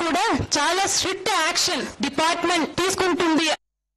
కూడా చాలా strict action department తీసుకుంటుంది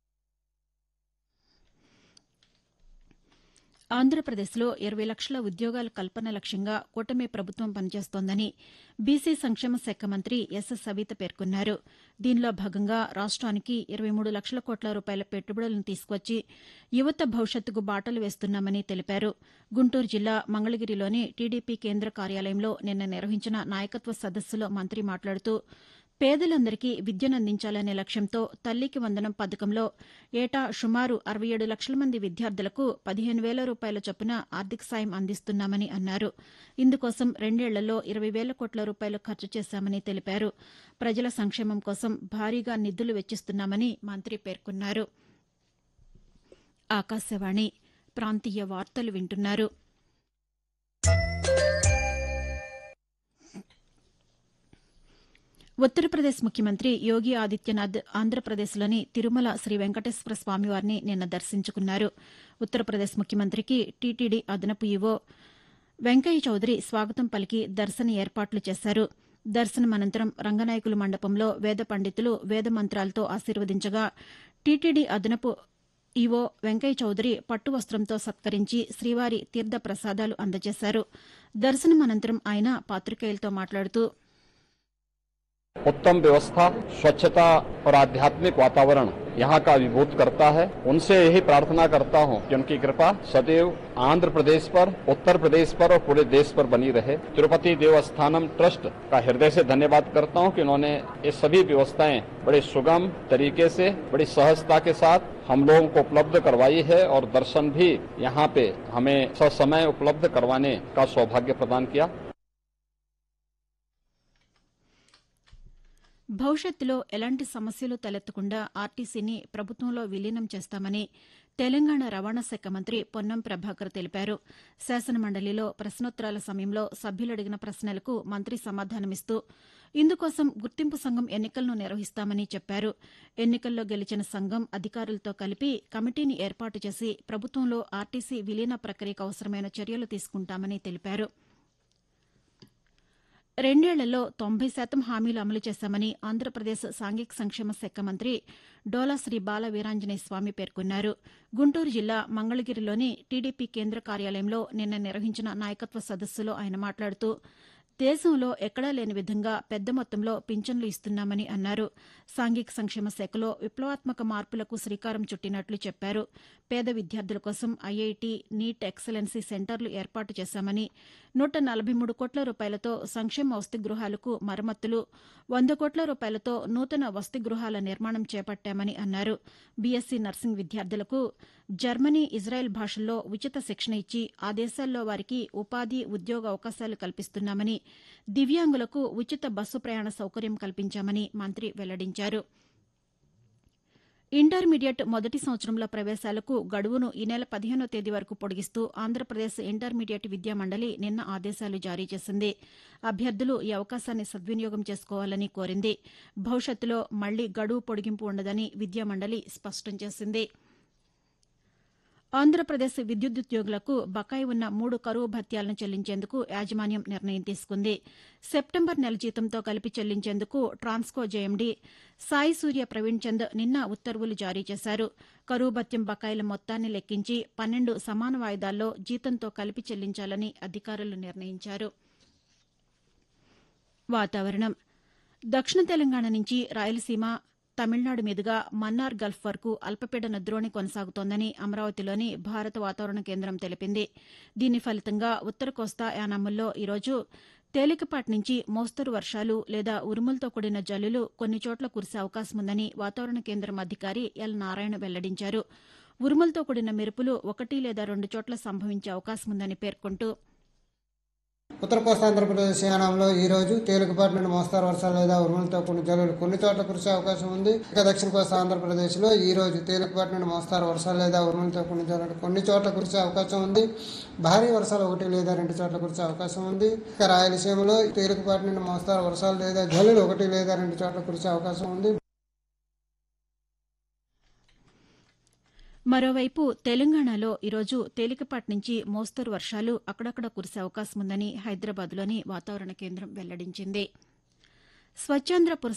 ఆంధ్రప్రదేశ్లో ఇరవై లక్షల ఉద్యోగాల కల్పన లక్ష్యంగా కూటమి ప్రభుత్వం పనిచేస్తోందని బీసీ సంక్షేమ శాఖ మంత్రి ఎస్ సవిత పేర్కొన్నారు దీనిలో భాగంగా రాష్ట్రానికి ఇరవై మూడు లక్షల కోట్ల రూపాయల పెట్టుబడులను తీసుకొచ్చి యువత భవిష్యత్తుకు బాటలు వేస్తున్నామని తెలిపారు గుంటూరు జిల్లా మంగళగిరిలోని టీడీపీ కేంద్ర కార్యాలయంలో నిన్న నిర్వహించిన నాయకత్వ సదస్సులో మంత్రి మాట్లాడుతూ పేదలందరికీ విద్యనందించాలనే లక్ష్యంతో తల్లికి వందనం పథకంలో ఏటా సుమారు అరవై ఏడు లక్షల మంది విద్యార్థులకు పదిహేను వేల రూపాయల చొప్పున ఆర్థిక సాయం అందిస్తున్నామని అన్నారు ఇందుకోసం రెండేళ్లలో ఇరవై వేల కోట్ల రూపాయలు ఖర్చు చేశామని తెలిపారు ప్రజల సంక్షేమం కోసం భారీగా నిధులు వెచ్చిస్తున్నామని మంత్రి పేర్కొన్నారు ఆకాశవాణి ప్రాంతీయ వార్తలు వింటున్నారు ఉత్తరప్రదేశ్ ముఖ్యమంత్రి యోగి ఆదిత్యనాథ్ ఆంధ్రప్రదేశ్లోని తిరుమల శ్రీ వెంకటేశ్వర స్వామివారిని నిన్న దర్శించుకున్నారు ఉత్తరప్రదేశ్ ముఖ్యమంత్రికి టీటీడీ అదనపు ఈవో వెంకయ్య చౌదరి స్వాగతం పలికి దర్శన ఏర్పాట్లు చేశారు దర్శనం అనంతరం రంగనాయకుల మండపంలో వేద పండితులు వేద మంత్రాలతో ఆశీర్వదించగా టీటీడీ అదనపు ఈవో వెంకయ్య చౌదరి పట్టు వస్త్రంతో సత్కరించి శ్రీవారి తీర్థ ప్రసాదాలు అందజేశారు దర్శనం అనంతరం ఆయన పాతికేయులతో మాట్లాడుతూ उत्तम व्यवस्था स्वच्छता और आध्यात्मिक वातावरण यहाँ का अभिभूत करता है उनसे यही प्रार्थना करता हूँ कि उनकी कृपा सदैव आंध्र प्रदेश पर उत्तर प्रदेश पर और पूरे देश पर बनी रहे तिरुपति देवस्थानम ट्रस्ट का हृदय से धन्यवाद करता हूँ कि उन्होंने ये सभी व्यवस्थाएं बड़े सुगम तरीके से बड़ी सहजता के साथ हम लोगों को उपलब्ध करवाई है और दर्शन भी यहाँ पे हमें ससमय उपलब्ध करवाने का सौभाग्य प्रदान किया భవిష్యత్తులో ఎలాంటి సమస్యలు తలెత్తకుండా ఆర్టీసీని ప్రభుత్వంలో విలీనం చేస్తామని తెలంగాణ రవాణా శాఖ మంత్రి పొన్నం ప్రభాకర్ తెలిపారు శాసనమండలిలో ప్రశ్నోత్తరాల సమయంలో సభ్యులు అడిగిన ప్రశ్నలకు మంత్రి సమాధానమిస్తూ ఇందుకోసం గుర్తింపు సంఘం ఎన్నికలను నిర్వహిస్తామని చెప్పారు ఎన్నికల్లో గెలిచిన సంఘం అధికారులతో కలిపి కమిటీని ఏర్పాటు చేసి ప్రభుత్వంలో ఆర్టీసీ విలీన ప్రక్రియకు అవసరమైన చర్యలు తీసుకుంటామని తెలిపారు రెండేళ్లలో తొంభై శాతం హామీలు అమలు చేశామని ఆంధ్రప్రదేశ్ సాంఘిక సంక్షేమ శాఖ మంత్రి డోలా శ్రీ బాల వీరాంజనేయ స్వామి పేర్కొన్నారు గుంటూరు జిల్లా మంగళగిరిలోని టీడీపీ కేంద్ర కార్యాలయంలో నిన్న నిర్వహించిన నాయకత్వ సదస్సులో ఆయన మాట్లాడుతూ దేశంలో ఎక్కడా లేని విధంగా పెద్ద మొత్తంలో పింఛన్లు ఇస్తున్నామని అన్నారు సాంఘిక సంక్షేమ శాఖలో విప్లవాత్మక మార్పులకు శ్రీకారం చుట్టినట్లు చెప్పారు పేద విద్యార్థుల కోసం ఐఐటి నీట్ ఎక్సలెన్సీ సెంటర్లు ఏర్పాటు చేశామని నూట నలభై మూడు కోట్ల రూపాయలతో సంక్షేమ వసతి గృహాలకు మరమ్మతులు వంద కోట్ల రూపాయలతో నూతన వసతి గృహాల నిర్మాణం చేపట్టామని అన్నారు బీఎస్సీ నర్సింగ్ విద్యార్థులకు జర్మనీ ఇజ్రాయెల్ భాషల్లో ఉచిత శిక్షణ ఇచ్చి ఆ దేశాల్లో వారికి ఉపాధి ఉద్యోగ అవకాశాలు కల్పిస్తున్నామని దివ్యాంగులకు ఉచిత బస్సు ప్రయాణ సౌకర్యం కల్పించామని మంత్రి వెల్లడించారు ఇంటర్మీడియట్ మొదటి సంవత్సరంలో ప్రవేశాలకు గడువును ఈ నెల పదిహేనో తేదీ వరకు పొడిగిస్తూ ఆంధ్రప్రదేశ్ ఇంటర్మీడియట్ విద్యా మండలి నిన్న ఆదేశాలు జారీ చేసింది అభ్యర్థులు ఈ అవకాశాన్ని సద్వినియోగం చేసుకోవాలని కోరింది భవిష్యత్తులో మళ్లీ గడువు పొడిగింపు ఉండదని విద్యా మండలి స్పష్టం చేసింది ఆంధ్రప్రదేశ్ విద్యుదుద్యోగులకు బకాయి ఉన్న మూడు కరువు భత్యాలను చెల్లించేందుకు యాజమాన్యం నిర్ణయం తీసుకుంది సెప్టెంబర్ నెల జీతంతో కలిపి చెల్లించేందుకు ట్రాన్స్కో జేఎండీ సాయి సూర్య ప్రవీణ్ చంద్ నిన్న ఉత్తర్వులు జారీ చేశారు కరువు భత్యం బకాయిల మొత్తాన్ని లెక్కించి పన్నెండు సమాన వాయిదాల్లో జీతంతో కలిపి చెల్లించాలని అధికారులు నిర్ణయించారు వాతావరణం దక్షిణ తెలంగాణ నుంచి రాయలసీమ తమిళనాడు మీదుగా మన్నార్ గల్ఫ్ వరకు అల్పపీడన ద్రోణి కొనసాగుతోందని అమరావతిలోని భారత వాతావరణ కేంద్రం తెలిపింది దీని ఫలితంగా ఉత్తర కోస్తా యానాముల్లో ఈరోజు తేలికపాటి నుంచి మోస్తరు వర్షాలు లేదా ఉరుములతో కూడిన జల్లులు కొన్ని చోట్ల కురిసే అవకాశం ఉందని వాతావరణ కేంద్రం అధికారి ఎల్ నారాయణ వెల్లడించారు ఉరుములతో కూడిన మెరుపులు ఒకటి లేదా రెండు చోట్ల సంభవించే అవకాశం ఉందని పేర్కొంటూ ఉత్తర కోస్తా ఆంధ్రప్రదేశ్ యానంలో ఈ రోజు తేలికపాటి నుండి మోస్తారు వర్షాలు లేదా ఉరుములతో కొన్ని జల్లులు కొన్ని చోట్ల కురిసే అవకాశం ఉంది ఇక దక్షిణ కోస్తా ఆంధ్రప్రదేశ్ లో ఈ రోజు తేలికపాటి నుండి మోస్తారు వర్షాలు లేదా ఉరుములతో కొన్ని జల్లులు కొన్ని చోట్ల కురిసే అవకాశం ఉంది భారీ వర్షాలు ఒకటి లేదా రెండు చోట్ల కురిసే అవకాశం ఉంది ఇక రాయలసీమలో తేలికపాటి నుండి మోస్తారు వర్షాలు లేదా జల్లులు ఒకటి లేదా రెండు చోట్ల కురిసే అవకాశం ఉంది మరోవైపు తెలంగాణలో ఈరోజు తేలికపాటి నుంచి మోస్తరు వర్షాలు అక్కడక్కడ కురిసే అవకాశం ఉందని హైదరాబాద్లోని వాతావరణ కేంద్రం వెల్లడించింది స్వచ్ఛాంధ్ర